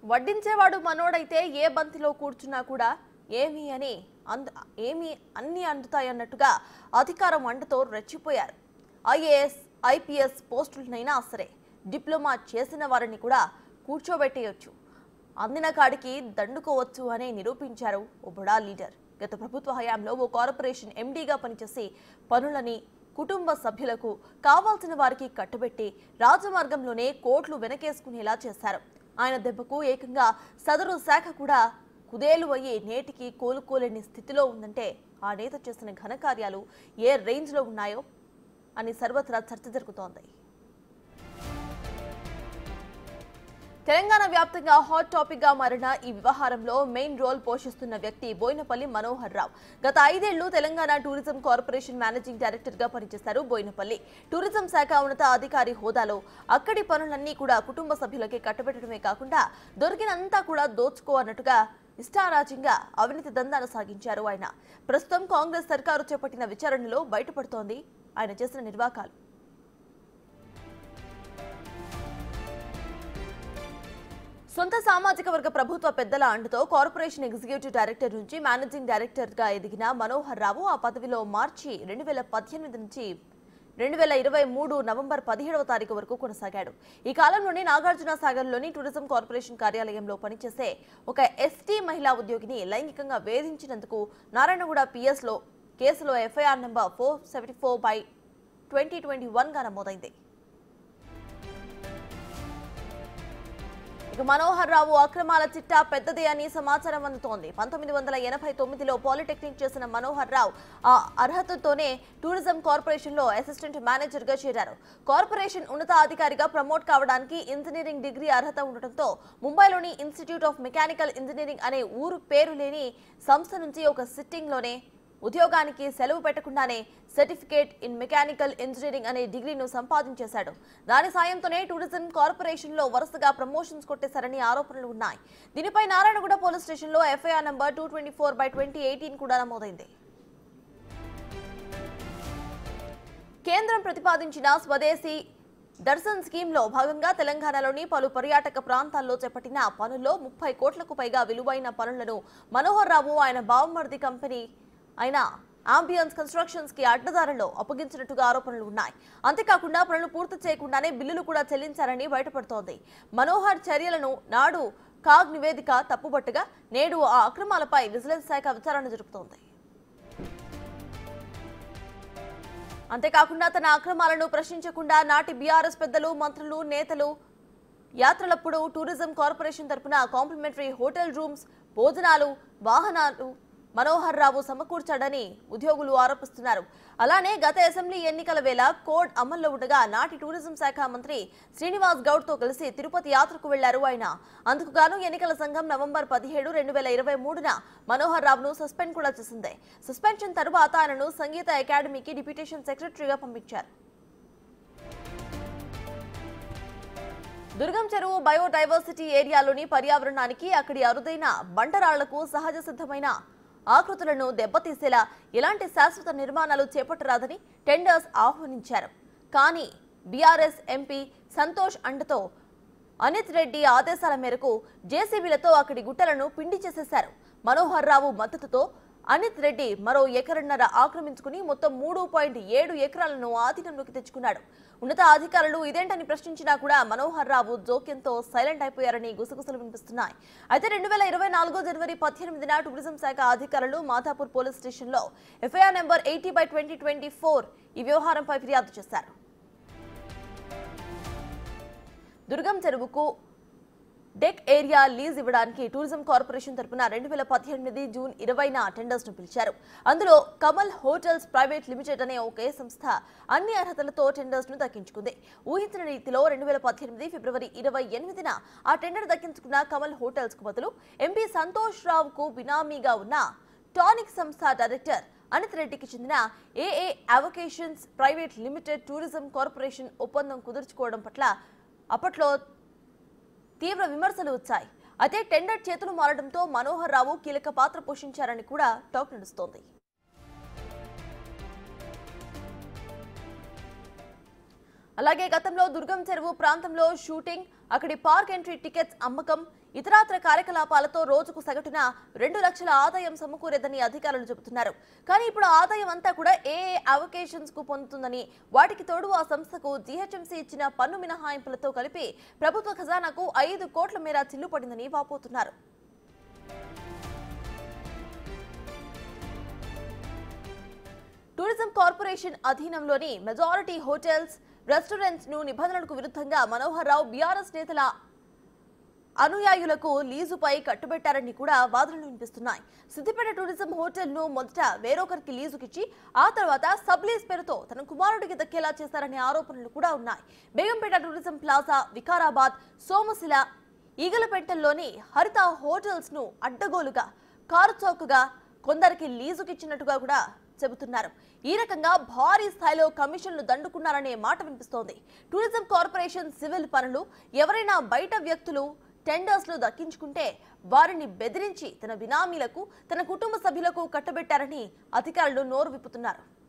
వడ్డించేవాడు మనోడైతే ఏ బంతిలో కూర్చున్నా కూడా ఏమి అని అంద ఏమి అన్ని అందుతాయన్నట్టుగా అధికారం అండతో రెచ్చిపోయారు ఐఏఎస్ ఐపీఎస్ పోస్టులనైనా సరే డిప్లొమా చేసిన వారిని కూడా కూర్చోబెట్టేయొచ్చు అందిన కాడికి దండుకోవచ్చు అని నిరూపించారు ఓ బడా లీడర్ గత ప్రభుత్వ హయాంలో ఓ కార్పొరేషన్ ఎండీగా పనిచేసి పనులని కుటుంబ సభ్యులకు కావాల్సిన వారికి కట్టుబెట్టి రాజమార్గంలోనే కోట్లు వెనకేసుకునేలా చేశారు ఆయన దెబ్బకు ఏకంగా సదరు శాఖ కూడా కుదేలు అయ్యి నేటికి కోలుకోలేని స్థితిలో ఉందంటే ఆ నేత చేసిన ఘనకార్యాలు ఏ రేంజ్లో ఉన్నాయో అని సర్వత్రా చర్చ జరుగుతోంది తెలంగాణ వ్యాప్తంగా హాట్ టాపిక్ గా మారిన ఈ వ్యవహారంలో మెయిన్ రోల్ పోషిస్తున్న వ్యక్తి బోయినపల్లి మనోహర్ రావు గత ఐదేళ్లు Telangana tourism corporation managing director గా పనిచేశారు బోయినపల్లి టూరిజం శాఖ ఉన్నత అధికారి హోదాలో అక్కడి పనులన్నీ కూడా కుటుంబ సభ్యులకి కట్టబెట్టడమే కాకుండా దొరికినంతా కూడా దోచుకో అన్నట్టుగా ఇష్టారాజ్యంగా అవినీతి దందాలు సాగించారు ఆయన ప్రస్తుతం కాంగ్రెస్ సర్కారు చేపట్టిన విచారణలో బయటపడుతోంది ఆయన చేసిన నిర్వాకాలు సొంత సామాజిక వర్గ ప్రభుత్వ పెద్దల అండతో కార్పొరేషన్ ఎగ్జిక్యూటివ్ డైరెక్టర్ నుంచి మేనేజింగ్ డైరెక్టర్ గా ఎదిగిన మనోహర్ రావు ఆ పదవిలో మార్చి రెండు వేల పద్దెనిమిది నుంచి రెండు వేల ఇరవై మూడు నవంబర్ పదిహేడవ తారీఖు వరకు కొనసాగాడు ఈ కాలంలోనే నాగార్జున సాగర్లోని టూరిజం కార్పొరేషన్ కార్యాలయంలో పనిచేసే ఒక ఎస్టీ మహిళా ఉద్యోగిని లైంగికంగా వేధించినందుకు నారాయణగూడ పిఎస్లో కేసులో FIR number four seventy four by twenty twenty వన్గా నమోదైంది ఇక మనోహర్ రావు అక్రమాల చిట్టా పెద్దదే అని సమాచారం అందుతోంది పంతొమ్మిది వందల ఎనభై తొమ్మిదిలో పాలిటెక్నిక్ చేసిన మనోహర్ రావు ఆ అర్హతతోనే టూరిజం కార్పొరేషన్ లో అసిస్టెంట్ మేనేజర్ గా చేరారు కార్పొరేషన్ ఉన్నతాధికారిగా ప్రమోట్ కావడానికి ఇంజనీరింగ్ డిగ్రీ అర్హత ఉండటంతో ముంబైలోని ఇన్స్టిట్యూట్ ఆఫ్ మెకానికల్ ఇంజనీరింగ్ అనే ఊరు పేరు లేని సంస్థ నుంచి ఒక సిట్టింగ్ లోనే ఉద్యోగానికి సెలవు పెట్టకుండానే సర్టిఫికేట్ ఇన్ మెకానికల్ ఇంజనీరింగ్ అనే డిగ్రీను సంపాదించేశాడు దాని సాయంతోనే టూరిజం కార్పొరేషన్ లో వరుసగా ప్రమోషన్స్ కొట్టేశారని ఆరోపణలు ఉన్నాయి దీనిపై నారాయణగూడ పోలీస్ స్టేషన్ లో FIR number two twenty four by twenty eighteen కూడా నమోదైంది కేంద్రం ప్రతిపాదించిన స్వదేశీ దర్శన్ స్కీమ్లో భాగంగా తెలంగాణలోని పలు పర్యాటక ప్రాంతాల్లో చేపట్టిన పనుల్లో ముప్పై కోట్లకు పైగా విలువైన పనులను మనోహర్ రావు ఆయన బావమర్ది కంపెనీ అయిన ఆంబియన్స్ కన్స్ట్రక్షన్స్ కి అడ్డదారులో అప్పగించినట్టుగా ఆరోపణలు ఉన్నాయి అంతేకాకుండా పనులు పూర్తి చేయకుండానే బిల్లులు కూడా చెల్లించారని బయటపడుతోంది మనోహర్ చర్యలను నాడు కాగ్ నివేదిక తప్పుబట్టగా నేడు ఆ అక్రమాలపై విజిలెన్స్ శాఖ విచారణ జరుపుతోంది అంతేకాకుండా తన అక్రమాలను ప్రశ్నించకుండా నాటి బీఆర్ఎస్ పెద్దలు మంత్రులు నేతలు యాత్రలప్పుడు టూరిజం కార్పొరేషన్ తరపున కాంప్లిమెంటరీ హోటల్ రూమ్స్ భోజనాలు వాహనాలు మనోహర్ రావు సమకూర్చాడని ఉద్యోగులు ఆరోపిస్తున్నారు అలానే గత అసెంబ్లీ ఎన్నికల వేళ కోడ్ అమల్లో ఉండగా నాటి టూరిజం శాఖ మంత్రి శ్రీనివాస్ గౌడ్ తో కలిసి తిరుపతి యాత్రకు వెళ్లారు ఆయన అందుకు గాను ఎన్నికల సంఘం నవంబర్ పదిహేడు రెండు వేల ఇరవై మూడున మనోహర్ రావును సస్పెండ్ కూడా చేసింది సస్పెన్షన్ తరువాత ఆయనను సంగీత అకాడమీకి డిప్యూటేషన్ సెక్రటరీగా పంపించారు దుర్గం చెరువు బయోడైవర్సిటీ ఏరియాలోని పర్యావరణానికి అక్కడి అరుదైన బండరాళ్లకు సహజ సిద్ధమైన ఆకృతులను దెబ్బతీసేలా ఎలాంటి శాశ్వత నిర్మాణాలు చేపట్టరాదని టెండర్స్ ఆహ్వానించారు కానీ బీఆర్ఎస్ ఎంపీ సంతోష్ అండతో అనిత్ రెడ్డి ఆదేశాల మేరకు జేసీబీలతో అక్కడి గుట్టలను పిండి చేసేశారు మనోహర్ రావు మద్దతుతో అనిత్ రెడ్డి మరో ఎకరన్నర ఆక్రమించుకుని మొత్తం మూడు పాయింట్ ఏడు ఎకరాలను ఆధీనంలోకి తెచ్చుకున్నాడు ఉన్నత అధికారులు ఇదేంటని ప్రశ్నించినా కూడా మనోహర్ రావు జోక్యంతో సైలెంట్ అయిపోయారని గుసగుసలు వినిపిస్తున్నాయి అయితే రెండు వేల ఇరవై నాలుగో జనవరి పద్దెనిమిదిన టూరిజం శాఖ అధికారులు మాధాపూర్ పోలీస్ స్టేషన్లో FIR number eighty by twenty twenty four ఈ వ్యవహారంపై ఫిర్యాదు చేశారు దుర్గం చెరువుకు డెక్ ఏరియా లీజ్ ఇవ్వడానికి టూరిజం కార్పొరేషన్ తరపున రెండు వేల పద్దెనిమిది జూన్ ఇరవైన టెండర్స్ ను పిలిచారు అందులో కమల్ హోటల్స్ ప్రైవేట్ లిమిటెడ్ అనే ఒకే సంస్థ అన్ని అర్హతలతో టెండర్స్ ను దక్కించుకుంది ఊహించిన రీతిలో రెండు వేల పద్దెనిమిది ఫిబ్రవరి ఇరవై ఎనిమిదిన ఆ టెండర్ దక్కించుకున్న కమల్ హోటల్స్ కు బదులు ఎంపీ సంతోష్ రావుకు బినామీగా ఉన్న టానిక్ సంస్థ డైరెక్టర్ అనిత్ రెడ్డికి చెందిన AA avocations private limited tourism corporation ఒప్పందం కుదుర్చుకోవడం పట్ల అప్పట్లో తీవ్ర విమర్శలు వచ్చాయి అయితే టెండర్ చేతులు మారడంతో మనోహర్ రావు కీలక పాత్ర పోషించారని కూడా టాక్ నడుస్తోంది అలాగే గతంలో దుర్గం చెరువు ప్రాంతంలో షూటింగ్ అక్కడి పార్క్ ఎంట్రీ టికెట్స్ అమ్మకం ఇతరాత్ర కార్యకలాపాలతో రోజుకు సగటున రెండు లక్షల ఆదాయం సమకూరేదని అధికారులు చెబుతున్నారు కానీ ఇప్పుడు ఆదాయం అంతా కూడా ఏ ఏ అవకేషన్స్ కు పొందుతుందని వాటికి తోడు ఆ సంస్థకు జీహెచ్ఎంసీ ఇచ్చిన పన్ను మినహాయింపులతో కలిపి ప్రభుత్వ ఖజానాకు ఐదు కోట్ల మేర చిల్లుపడిందని వాపోతున్నారు టూరిజం కార్పొరేషన్ అధీనంలోని మెజారిటీ హోటల్స్ రెస్టారెంట్స్ ను నిబంధనలకు విరుద్ధంగా మనోహర్ రావు బీఆర్ఎస్ నేతల అనుయాయులకు లీజుపై కట్టుబెట్టారని కూడా వాదనలు వినిపిస్తున్నాయి సిద్దిపేట టూరిజం హోటల్ ను మొదట వేరొకరికి లీజుకిచ్చి ఆ తర్వాత సబ్ లీజ్ పేరుతో తన కుమారుడికి దక్కేలా చేశారనే ఆరోపణలు కూడా ఉన్నాయి బేగంపేట టూరిజం ప్లాజా వికారాబాద్ సోమశిల ఈగలపెంటల్లోని హరిత హోటల్స్ ను అడ్డగోలుగా కారు చౌకగా కొందరికి లీజుకిచ్చినట్టుగా కూడా చెబుతున్నారు ఈ రకంగా భారీ స్థాయిలో కమిషన్లు దండుకున్నారనే మాట వినిపిస్తోంది టూరిజం కార్పొరేషన్ సివిల్ పనులు ఎవరైనా బయట వ్యక్తులు టెండర్స్ లో దక్కించుకుంటే వారిని బెదిరించి తన బినామీలకు తన కుటుంబ సభ్యులకు కట్టబెట్టారని అధికారులు నోరు విప్పుతున్నారు